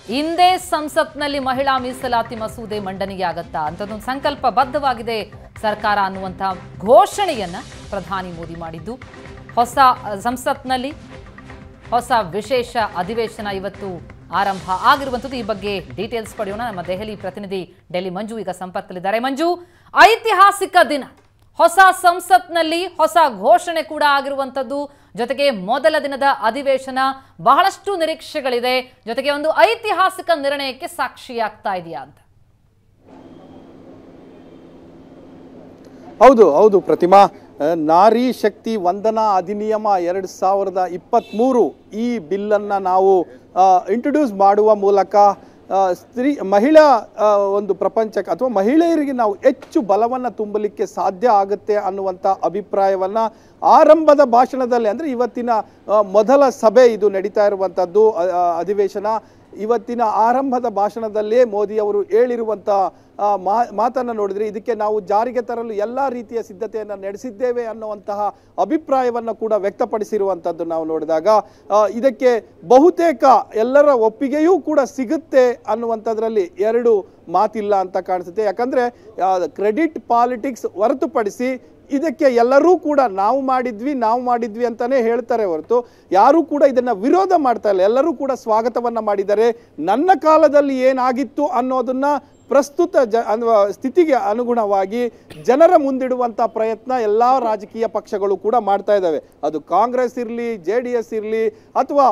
ಇಂದೇ ಸಂಸತ್ನಲ್ಲಿ ಮಹಿಳಾ ಮೀಸಲಾತಿ ಮಸೂದೆ ಮಂಡನೆಯಾಗತ್ತಾ ಅಂತದೊಂದು ಸಂಕಲ್ಪಬದ್ಧವಾಗಿದೆ ಸರ್ಕಾರ ಅನ್ನುವಂಥ ಘೋಷಣೆಯನ್ನ ಪ್ರಧಾನಿ ಮೋದಿ ಮಾಡಿದ್ದು ಹೊಸ ಅಹ್, ಸಂಸತ್ನಲ್ಲಿ ಹೊಸ ವಿಶೇಷ ಅಧಿವೇಶನ ಇವತ್ತು ಆರಂಭ ಆಗಿರುವಂಥದ್ದು ಈ ಬಗ್ಗೆ ಡೀಟೇಲ್ಸ್ ಪಡೆಯೋಣ ನಮ್ಮ ದೆಹಲಿ ಪ್ರತಿನಿಧಿ ಡೆಲ್ಲಿ ಮಂಜು ಈಗ ಸಂಪರ್ಕದಲ್ಲಿದ್ದಾರೆ ಮಂಜು ಐತಿಹಾಸಿಕ ದಿನ ಹೊಸ ಸಂಸತ್ನಲ್ಲಿ ಹೊಸ ಘೋಷಣೆ ಕೂಡ ಆಗಿರುವಂಥದ್ದು ಜೊತೆಗೆ ಮೊದಲ ದಿನದ ಅಧಿವೇಶನ ಬಹಳಷ್ಟು ನಿರೀಕ್ಷೆಗಳಿದೆ ಜೊತೆಗೆ ಒಂದು ಐತಿಹಾಸಿಕ ನಿರ್ಣಯಕ್ಕೆ ಸಾಕ್ಷಿಯಾಗ್ತಾ ಇದೆಯಾ ಅಂತ ಹೌದು ಹೌದು ಪ್ರತಿಮಾ ಆ, ನಾರಿ ಶಕ್ತಿ ವಂದನಾ ಅಧಿನಿಯಮ ಎರಡು ಸಾವಿರದ ಇಪ್ಪತ್ತ್ಮೂರು ಈ ಬಿಲ್ಲನ್ನು ನಾವು ಇಂಟ್ರೊಡ್ಯೂಸ್ ಮಾಡುವ ಮೂಲಕ ಆ, ಸ್ತ್ರೀ ಮಹಿಳಾ ಆ, ಒಂದು ಪ್ರಪಂಚಕ್ಕೆ ಅಥವಾ ಮಹಿಳೆಯರಿಗೆ ನಾವು ಹೆಚ್ಚು ಬಲವನ್ನು ತುಂಬಲಿಕ್ಕೆ ಸಾಧ್ಯ ಆಗುತ್ತೆ ಅನ್ನುವಂಥ ಅಭಿಪ್ರಾಯವನ್ನು ಆರಂಭದ ಭಾಷಣದಲ್ಲಿ ಅಂದರೆ ಇವತ್ತಿನ ಆ, ಮೊದಲ ಸಭೆ ಇದು ನಡೀತಾ ಇರುವಂಥದ್ದು ಆ, ಆ, ಅಧಿವೇಶನ ಇವತ್ತಿನ ಆರಂಭದ ಭಾಷಣದಲ್ಲೇ ಮೋದಿ ಅವರು ಹೇಳಿರುವಂಥ ಆ, ಮಾ ಮಾತನ್ನು ನೋಡಿದ್ರೆ ಇದಕ್ಕೆ ನಾವು ಜಾರಿಗೆ ತರಲು ಎಲ್ಲ ರೀತಿಯ ಸಿದ್ಧತೆಯನ್ನು ನಡೆಸಿದ್ದೇವೆ ಅನ್ನುವಂತಹ ಅಭಿಪ್ರಾಯವನ್ನು ಕೂಡ ವ್ಯಕ್ತಪಡಿಸಿರುವಂಥದ್ದು ನಾವು ನೋಡಿದಾಗ ಆ, ಇದಕ್ಕೆ ಬಹುತೇಕ ಎಲ್ಲರ ಒಪ್ಪಿಗೆಯೂ ಕೂಡ ಸಿಗುತ್ತೆ ಅನ್ನುವಂಥದ್ರಲ್ಲಿ ಎರಡು ಮಾತಿಲ್ಲ ಅಂತ ಕಾಣಿಸುತ್ತೆ ಯಾಕಂದರೆ ಕ್ರೆಡಿಟ್ ಪಾಲಿಟಿಕ್ಸ್ ಹೊರತುಪಡಿಸಿ ಇದಕ್ಕೆ ಎಲ್ಲರೂ ಕೂಡ ನಾವು ಮಾಡಿದ್ವಿ ನಾವು ಮಾಡಿದ್ವಿ ಅಂತಾನೆ ಹೇಳ್ತಾರೆ ಹೊರತು ಯಾರೂ ಕೂಡ ಇದನ್ನ ವಿರೋಧ ಮಾಡ್ತಾ ಇಲ್ಲ ಎಲ್ಲರೂ ಕೂಡ ಸ್ವಾಗತವನ್ನ ಮಾಡಿದ್ದಾರೆ ನನ್ನ ಕಾಲದಲ್ಲಿ ಏನಾಗಿತ್ತು ಅನ್ನೋದನ್ನ ಪ್ರಸ್ತುತ ಜ ಅನ್ನುವ ಸ್ಥಿತಿಗೆ ಅನುಗುಣವಾಗಿ ಜನರ ಮುಂದಿಡುವಂಥ ಪ್ರಯತ್ನ ಎಲ್ಲ ರಾಜಕೀಯ ಪಕ್ಷಗಳು ಕೂಡ ಮಾಡ್ತಾ ಇದ್ದಾವೆ ಅದು ಕಾಂಗ್ರೆಸ್ ಇರಲಿ ಜೆ ಡಿ ಎಸ್ ಇರಲಿ ಅಥವಾ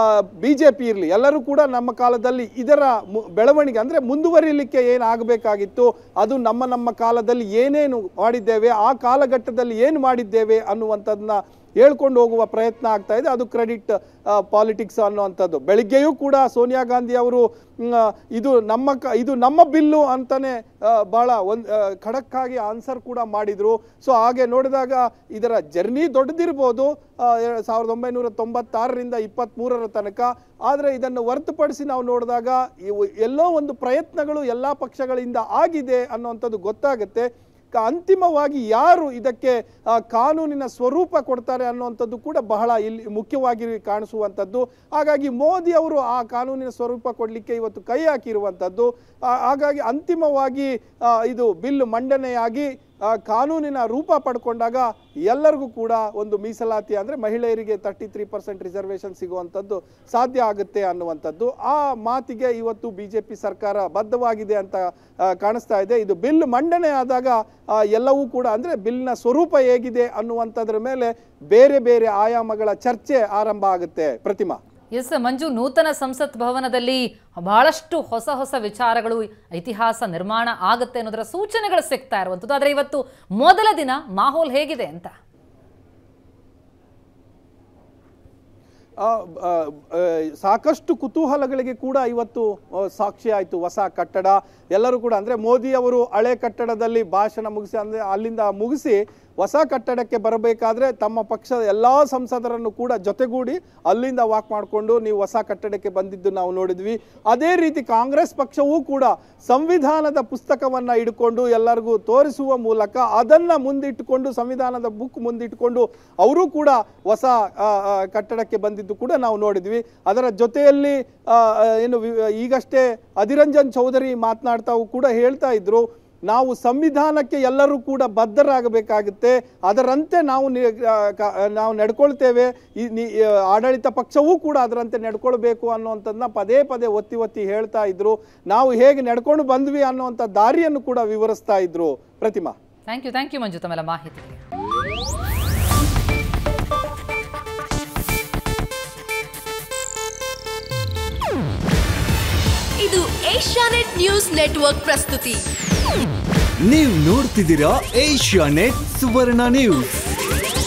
ಬಿ ಜೆ ಪಿ ಇರಲಿ ಎಲ್ಲರೂ ಕೂಡ ನಮ್ಮ ಕಾಲದಲ್ಲಿ ಇದರ ಮು- ಬೆಳವಣಿಗೆ ಅಂದರೆ ಮುಂದುವರಿಲಿಕ್ಕೆ ಏನಾಗಬೇಕಾಗಿತ್ತು ಅದು ನಮ್ಮ ನಮ್ಮ ಕಾಲದಲ್ಲಿ ಏನೇನು ಮಾಡಿದ್ದೇವೆ ಆ ಕಾಲಘಟ್ಟದಲ್ಲಿ ಏನು ಮಾಡಿದ್ದೇವೆ ಅನ್ನುವಂಥದ್ದನ್ನ ಹೇಳ್ಕೊಂಡು ಹೋಗುವ ಪ್ರಯತ್ನ ಆಗ್ತಾ ಇದೆ ಅದು ಕ್ರೆಡಿಟ್ ಪಾಲಿಟಿಕ್ಸ್ ಅನ್ನುವಂಥದ್ದು ಬೆಳಿಗ್ಗೆಯೂ ಕೂಡ ಸೋನಿಯಾ ಗಾಂಧಿ ಅವರು ಮ್, ಇದು ನಮ್ಮ ಕ ಇದು ನಮ್ಮ ಬಿಲ್ಲು ಅಂತಾನೆ ಆ, ಬಹಳ ಒಂದು ಖಡಕ್ ಆಗಿ ಆನ್ಸರ್ ಕೂಡ ಮಾಡಿದ್ರು ಸೊ ಹಾಗೆ ನೋಡಿದಾಗ ಇದರ ಜರ್ನಿ ದೊಡ್ಡದಿರ್ಬೋದು ಆ, ಎ- ಸಾವಿರದ ಒಂಬೈನೂರ ತೊಂಬತ್ತಾರರಿಂದ ಇಪ್ಪತ್ತ್ಮೂರರ ತನಕ ಆದರೆ ಇದನ್ನು ಹೊರತುಪಡಿಸಿ ನಾವು ನೋಡಿದಾಗ ಇವು ಎಲ್ಲೋ ಒಂದು ಪ್ರಯತ್ನಗಳು ಎಲ್ಲ ಪಕ್ಷಗಳಿಂದ ಆಗಿದೆ ಅನ್ನುವಂಥದ್ದು ಗೊತ್ತಾಗುತ್ತೆ ಕ- ಅಂತಿಮವಾಗಿ ಯಾರು ಇದಕ್ಕೆ ಆ, ಕಾನೂನಿನ ಸ್ವರೂಪ ಕೊಡ್ತಾರೆ ಅನ್ನುವಂಥದ್ದು ಕೂಡ ಬಹಳ ಇಲ್ಲಿ ಮುಖ್ಯವಾಗಿ ಕಾಣಿಸುವಂಥದ್ದು ಹಾಗಾಗಿ ಮೋದಿ ಅವರು ಆ ಕಾನೂನಿನ ಸ್ವರೂಪ ಕೊಡಲಿಕ್ಕೆ ಇವತ್ತು ಕೈ ಹಾಕಿರುವಂಥದ್ದು ಆ, ಹಾಗಾಗಿ ಅಂತಿಮವಾಗಿ ಆ, ಇದು ಬಿಲ್ ಮಂಡನೆಯಾಗಿ ಆ, ಕಾನೂನಿನ ರೂಪ ಪಡ್ಕೊಂಡಾಗ ಎಲ್ಲರಿಗೂ ಕೂಡ ಒಂದು ಮೀಸಲಾತಿ ಅಂದರೆ ಮಹಿಳೆಯರಿಗೆ ತರ್ಟಿ ತ್ರೀ ಪರ್ಸೆಂಟ್ ರಿಸರ್ವೇಷನ್ ಸಿಗುವಂಥದ್ದು ಸಾಧ್ಯ ಆಗುತ್ತೆ ಅನ್ನುವಂಥದ್ದು ಆ ಮಾತಿಗೆ ಇವತ್ತು ಬಿ ಜೆ ಪಿ ಸರ್ಕಾರ ಬದ್ಧವಾಗಿದೆ ಅಂತ ಆ, ಕಾಣಿಸ್ತಾ ಇದೆ ಇದು ಬಿಲ್ ಮಂಡನೆ ಆದಾಗ ಆ, ಎಲ್ಲವೂ ಕೂಡ ಅಂದರೆ ಬಿಲ್ನ ಸ್ವರೂಪ ಹೇಗಿದೆ ಅನ್ನುವಂಥದ್ರ ಮೇಲೆ ಬೇರೆ ಬೇರೆ ಆಯಾಮಗಳ ಚರ್ಚೆ ಆರಂಭ ಆಗುತ್ತೆ ಪ್ರತಿಮಾ ಎಸ್ ಮಂಜು ನೂತನ ಸಂಸತ್ ಭವನದಲ್ಲಿ ಬಹಳಷ್ಟು ಹೊಸ ಹೊಸ ವಿಚಾರಗಳು ಇತಿಹಾಸ ನಿರ್ಮಾಣ ಆಗುತ್ತೆ ಅನ್ನೋದರ ಸೂಚನೆಗಳು ಸಿಗ್ತಾ ಇರುವಂಥದ್ದು ಆದರೆ ಇವತ್ತು ಮೊದಲ ದಿನ ಮಾಹೋಲ್ ಹೇಗಿದೆ ಅಂತ ಆ, ಆ, ಆ, ಸಾಕಷ್ಟು ಕುತೂಹಲಗಳಿಗೆ ಕೂಡ ಇವತ್ತು ಆ, ಸಾಕ್ಷಿ ಆಯಿತು ಹೊಸ ಕಟ್ಟಡ ಎಲ್ಲರೂ ಕೂಡ ಅಂದರೆ ಮೋದಿ ಅವರು ಹಳೆ ಕಟ್ಟಡದಲ್ಲಿ ಭಾಷಣ ಮುಗಿಸಿ ಅಂದರೆ ಅಲ್ಲಿಂದ ಮುಗಿಸಿ ಹೊಸ ಕಟ್ಟಡಕ್ಕೆ ಬರಬೇಕಾದ್ರೆ ತಮ್ಮ ಪಕ್ಷದ ಎಲ್ಲ ಸಂಸದರನ್ನು ಕೂಡ ಜೊತೆಗೂಡಿ ಅಲ್ಲಿಂದ ವಾಕ್ ಮಾಡಿಕೊಂಡು ನೀವು ಹೊಸ ಕಟ್ಟಡಕ್ಕೆ ಬಂದಿದ್ದು ನಾವು ನೋಡಿದ್ವಿ ಅದೇ ರೀತಿ ಕಾಂಗ್ರೆಸ್ ಪಕ್ಷವೂ ಕೂಡ ಸಂವಿಧಾನದ ಪುಸ್ತಕವನ್ನು ಹಿಡ್ಕೊಂಡು ಎಲ್ಲರಿಗೂ ತೋರಿಸುವ ಮೂಲಕ ಅದನ್ನು ಮುಂದಿಟ್ಟುಕೊಂಡು ಸಂವಿಧಾನದ ಬುಕ್ ಮುಂದಿಟ್ಟುಕೊಂಡು ಅವರು ಕೂಡ ಹೊಸ ಆ, ಆ, ಕಟ್ಟಡಕ್ಕೆ ಬಂದಿದ್ದು ಕೂಡ ನಾವು ನೋಡಿದ್ವಿ ಅದರ ಜೊತೆಯಲ್ಲಿ ಆ, ಆ, ಏನು ವಿ- ಈಗಷ್ಟೇ ಅಧಿರಂಜನ್ ಚೌಧರಿ ಮಾತನಾಡ್ತಾವು ಕೂಡ ಹೇಳ್ತಾ ಇದ್ರು ನಾವು ಸಂವಿಧಾನಕ್ಕೆ ಎಲ್ಲರೂ ಕೂಡ ಬದ್ಧರಾಗಬೇಕಾಗುತ್ತೆ ಅದರಂತೆ ನಾವು ನಿ- ಆ, ಕ- ನಾವು ನಡ್ಕೊಳ್ತೇವೆ ಈ ನಿ- ಆ, ಆಡಳಿತ ಪಕ್ಷವೂ ಕೂಡ ಅದರಂತೆ ನಡ್ಕೊಳ್ಬೇಕು ಅನ್ನುವಂಥದ್ದನ್ನ ಪದೇ ಪದೇ ಒತ್ತಿ ಒತ್ತಿ ಹೇಳ್ತಾ ಇದ್ರು ನಾವು ಹೇಗೆ ನಡ್ಕೊಂಡು ಬಂದ್ವಿ ಅನ್ನುವಂಥ ದಾರಿಯನ್ನು ಕೂಡ ವಿವರಿಸ್ತಾ ಇದ್ರು Prathima thank you thank you Manju ತಮ್ಮೆಲ್ಲ ಮಾಹಿತಿಗೆ ಇದು ಏಷ್ಯಾನೆಟ್ ನ್ಯೂಸ್ ನೆಟ್ವರ್ಕ್ ಪ್ರಸ್ತುತಿ ನೀವು ನೋಡ್ತಿದ್ದೀರಾ ಏಷ್ಯಾ ನೆಟ್ ಸುವರ್ಣ ನ್ಯೂಸ್